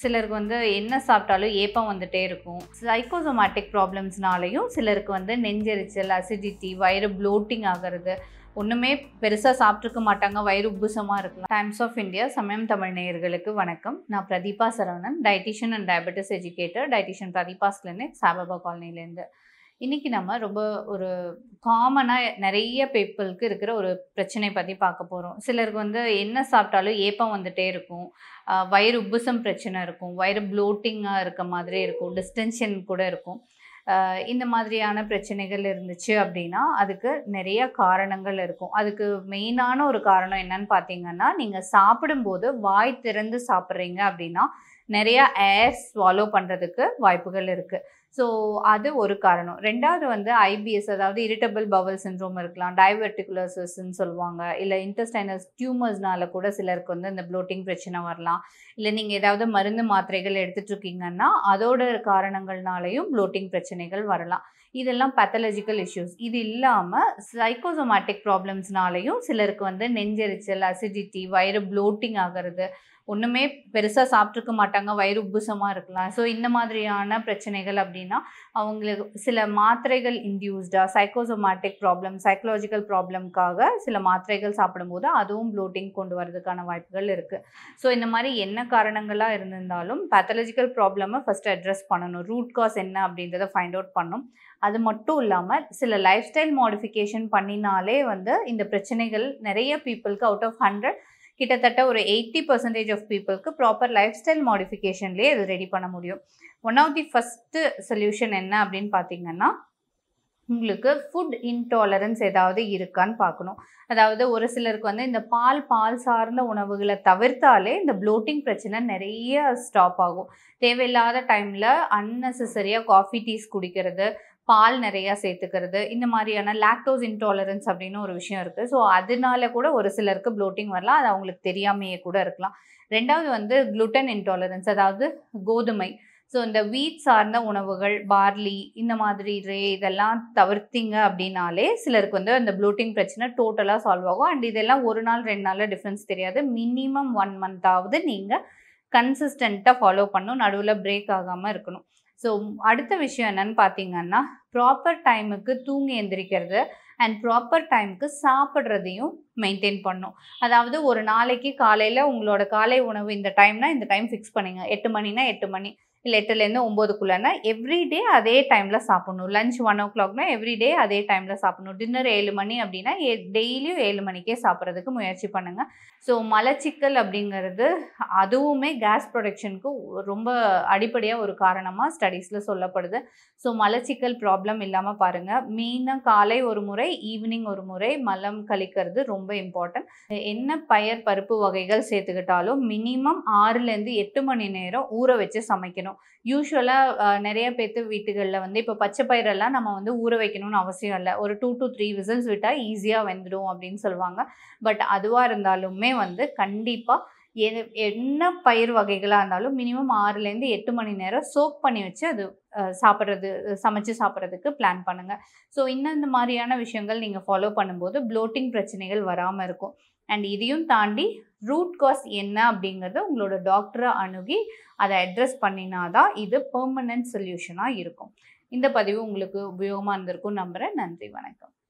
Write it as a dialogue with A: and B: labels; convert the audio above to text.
A: சிலருக்கு வந்து என்ன சாப்பிட்டாலும் ஏப்பம் வந்துட்டே இருக்கும் சைக்கோசோமேட்டிக் ப்ராப்ளம்ஸ்னாலையும் சிலருக்கு வந்து நெஞ்செரிச்சல் அசிடிட்டி வயிறு ப்ளோட்டிங் ஆகிறது ஒன்றுமே பெருசாக சாப்பிட்ருக்க மாட்டாங்க வயிறு உப்புசமாக இருக்கலாம் டைம்ஸ் ஆஃப் இந்தியா சமயம் தமிழ் நேயர்களுக்கு வணக்கம் நான் Pratheepa Saravanan dietitian and diabetes educator dietitian Pratheepa's clinic Saibaba காலனிலேருந்து இன்றைக்கி நம்ம ரொம்ப ஒரு காமனாக நிறைய பீப்புளுக்கு இருக்கிற ஒரு பிரச்சனை பற்றி பார்க்க போகிறோம் சிலருக்கு வந்து என்ன சாப்பிட்டாலும் ஏப்பம் வந்துட்டே இருக்கும் ஆஹ் வயிறு உப்புசம் பிரச்சனை இருக்கும் வயிறு ப்ளோட்டிங்காக இருக்க மாதிரி இருக்கும் டிஸ்டென்ஷன் கூட இருக்கும் ஆஹ் இந்த மாதிரியான பிரச்சனைகள் இருந்துச்சு அப்படின்னா அதுக்கு நிறைய காரணங்கள் இருக்கும் அதுக்கு மெயினான ஒரு காரணம் என்னன்னு பார்த்தீங்கன்னா நீங்கள் சாப்பிடும்போது வாய் திறந்து சாப்பிட்றீங்க அப்படின்னா நிறைய ஏர் ஸ்வாலோ பண்ணுறதுக்கு வாய்ப்புகள் இருக்குது ஸோ அது ஒரு காரணம் ரெண்டாவது வந்து ஐபிஎஸ் அதாவது இரிட்டபிள் பவல் சின்ரோம் இருக்கலாம் டைவர்டிகுலர்சஸ்ன்னு சொல்லுவாங்க இல்லை இன்டெஸ்டைனஸ் டியூமர்ஸ்னால கூட சிலருக்கு வந்து இந்த ப்ளோட்டிங் பிரச்சனை வரலாம் இல்லை நீங்கள் ஏதாவது மருந்து மாத்திரைகள் எடுத்துட்டு இருக்கீங்கன்னா அதோட காரணங்கள்னாலையும் ப்ளோட்டிங் பிரச்சனைகள் வரலாம் இதெல்லாம் பேத்தலஜிக்கல் இஷ்யூஸ் இது இல்லாமல் சைக்கோசோமேட்டிக் ப்ராப்ளம்ஸ்னாலையும் சிலருக்கு வந்து நெஞ்செரிச்சல் அசிடிட்டி வயிறு ப்ளோட்டிங் ஆகிறது ஒன்றுமே பெருசாக சாப்பிட்ருக்க மாட்டாங்க வயிறு உப்புசமாக இருக்கலாம் ஸோ இந்த மாதிரியான பிரச்சனைகள் அப்படின்னா அவங்களுக்கு சில மாத்திரைகள் இன்டியூஸ்டாக சைக்கோசோமேட்டிக் ப்ராப்ளம் சைக்கலாஜிக்கல் ப்ராப்ளம்க்காக சில மாத்திரைகள் சாப்பிடும்போது அதுவும் ப்ளோட்டிங் கொண்டு வரதுக்கான வாய்ப்புகள் இருக்குது ஸோ இந்த மாதிரி என்ன காரணங்களாக இருந்திருந்தாலும் பேத்தலஜிக்கல் ப்ராப்ளமை ஃபஸ்ட்டு அட்ரஸ் பண்ணணும் ரூட் காஸ் என்ன அப்படின்றத ஃபைண்ட் அவுட் பண்ணணும் அது மட்டும் இல்லாமல் சில லைஃப் ஸ்டைல் மாடிஃபிகேஷன் பண்ணினாலே வந்து இந்த பிரச்சனைகள் நிறைய பீப்புளுக்கு அவுட் ஆஃப் ஹண்ட்ரட் கிட்டத்தட்ட ஒரு எயிட்டி பர்சன்டேஜ் ஆஃப் பீப்புளுக்கு ப்ராப்பர் லைஃப் ஸ்டைல் மாடிஃபிகேஷன்லேயே இது ரெடி பண்ண முடியும் one of the first solution என்ன அப்படின்னு பார்த்தீங்கன்னா உங்களுக்கு ஃபுட் இன்டாலரன்ஸ் ஏதாவது இருக்கான்னு பார்க்கணும் அதாவது ஒரு சிலருக்கு வந்து இந்த பால் பால் சார்ந்த உணவுகளை தவிர்த்தாலே இந்த ப்ளோட்டிங் பிரச்சனை நிறைய ஸ்டாப் ஆகும் தேவையில்லாத டைமில் அன்னெசரியாக காஃபி டீஸ் குடிக்கிறது பால் நிறையா சேர்த்துக்கிறது இந்த மாதிரியான லாக்டோஸ் இன்டாலரன்ஸ் அப்படின்னு ஒரு விஷயம் இருக்குது ஸோ அதனால கூட ஒரு சிலருக்கு ப்ளோட்டிங் வரலாம் அது அவங்களுக்கு தெரியாமையே கூட இருக்கலாம் ரெண்டாவது வந்து குளுட்டன் இன்டாலரன்ஸ் அதாவது கோதுமை ஸோ இந்த வீட் சார்ந்த உணவுகள் பார்லி இந்த மாதிரி ரே இதெல்லாம் தவிர்த்தீங்க அப்படின்னாலே சிலருக்கு வந்து அந்த ப்ளோட்டிங் பிரச்சனை டோட்டலாக சால்வ் ஆகும் அண்ட் இதெல்லாம் ஒரு நாள் ரெண்டு நாளில் டிஃப்ரென்ஸ் தெரியாது மினிமம் ஒன் மந்த்தாவது நீங்கள் கன்சிஸ்டண்ட்டாக ஃபாலோ பண்ணும் நடுவில் பிரேக் ஆகாமல் இருக்கணும் ஸோ அடுத்த விஷயம் என்னன்னு பார்த்தீங்கன்னா ப்ராப்பர் டைமுக்கு தூங்கி எந்திரிக்கிறது அண்ட் ப்ராப்பர் டைமுக்கு சாப்பிட்றதையும் மெயின்டைன் பண்ணும் அதாவது ஒரு நாளைக்கு காலையில் உங்களோட காலை உணவு இந்த டைம்னா இந்த டைம் ஃபிக்ஸ் பண்ணுங்க எட்டு மணினா எட்டு மணி இல்லை எட்டுலேருந்து ஒம்போதுக்குள்ளேனா எவ்ரிடே அதே டைமில் சாப்பிட்ணும் லஞ்ச் ஒன் ஓ கிளாக்னா எவ்ரிடே அதே டைமில் சாப்பிட்ணும் டின்னர் ஏழு மணி அப்படின்னா ஏ டெய்லியும் ஏழு மணிக்கே சாப்பிட்றதுக்கு முயற்சி பண்ணுங்கள் ஸோ மலச்சிக்கல் அப்படிங்கிறது அதுவுமே கேஸ் ப்ரொடக்ஷனுக்கு ரொம்ப அடிப்படையாக ஒரு காரணமாக ஸ்டடீஸில் சொல்லப்படுது ஸோ மலச்சிக்கல் ப்ராப்ளம் இல்லாமல் பாருங்கள் மெயினாக காலை ஒரு முறை ஈவினிங் ஒரு முறை மலம் கழிக்கிறது ரொம்ப இம்பார்ட்டன்ட் என்ன பயர் பருப்பு வகைகள் சேர்த்துக்கிட்டாலும் மினிமம் ஆறுலேருந்து எட்டு மணி நேரம் ஊற வச்சு சமைக்கணும் யூஸ்வலாக நிறைய பேர்த்து வீட்டுகளில் வந்து இப்போ பச்சை பயிரெல்லாம் நம்ம வந்து ஊற வைக்கணும்னு அவசியம் இல்லை ஒரு டூ டு த்ரீ விசில்ஸ் விட்டால் ஈஸியாக வெந்துடும் அப்படின்னு சொல்லுவாங்க பட் அதுவாக இருந்தாலுமே வந்து கண்டிப்பாக எது என்ன பயிர் வகைகளாக இருந்தாலும் மினிமம் ஆறுலேருந்து எட்டு மணி நேரம் சோக் பண்ணி வச்சு அது சாப்பிட்றது சமைச்சு சாப்பிட்றதுக்கு பிளான் பண்ணுங்கள் ஸோ இன்னும் இந்த மாதிரியான விஷயங்கள் நீங்கள் ஃபாலோ பண்ணும்போது ப்ளோட்டிங் பிரச்சனைகள் வராமல் இருக்கும் அண்ட் இதையும் தாண்டி ரூட் காஸ் என்ன அப்படிங்கிறத உங்களோட டாக்டரை அணுகி அதை அட்ரஸ் பண்ணினாதான் இது பெர்மனன்ட் சொல்யூஷனாக இருக்கும் இந்த பதிவு உங்களுக்கு உபயோகமாக இருந்திருக்கும் நம்புகிறேன் நன்றி வணக்கம்